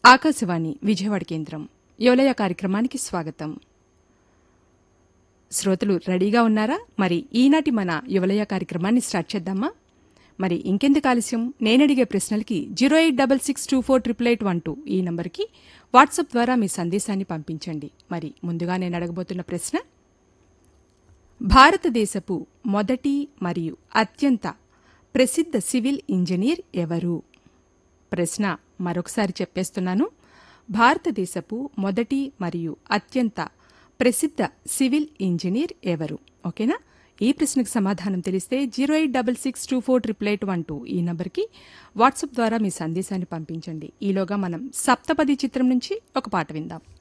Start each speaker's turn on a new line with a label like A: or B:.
A: ఆకాశవాణి విజయవాడ కేంద్రం యోలయ కార్యక్రమానికి స్వాగతం శ్రోతలు రెడీగా ఉన్నారా మరి ఈనాటి మన యువలయ కార్యక్రమాన్ని స్టార్ట్ చేద్దామా మరి ఇంకెందుకు ఆలస్యం నేనడిగే ప్రశ్నలకి zero eight double six two four triple eight one two ఈ నంబర్కి వాట్సాప్ ద్వారా మీ సందేశాన్ని పంపించండి మరి ముందుగా నేను అడగబోతున్న ప్రశ్న భారతదేశపు మొదటి మరియు అత్యంత ప్రసిద్ధ సివిల్ ఇంజనీర్ ఎవరు ప్రశ్న మరొకసారి చెప్పేస్తున్నాను భారతదేశపు మొదటి మరియు అత్యంత ప్రసిద్ధ సివిల్ ఇంజనీర్ ఎవరు ఓకేనా ఈ ప్రశ్నకు సమాధానం తెలిస్తే zero eight double six two four triple eight one two ఈ నంబర్కి వాట్సాప్ ద్వారా మీ సందేశాన్ని పంపించండి ఈలోగా మనం సప్తపది చిత్రం నుంచి ఒక పాట విందాం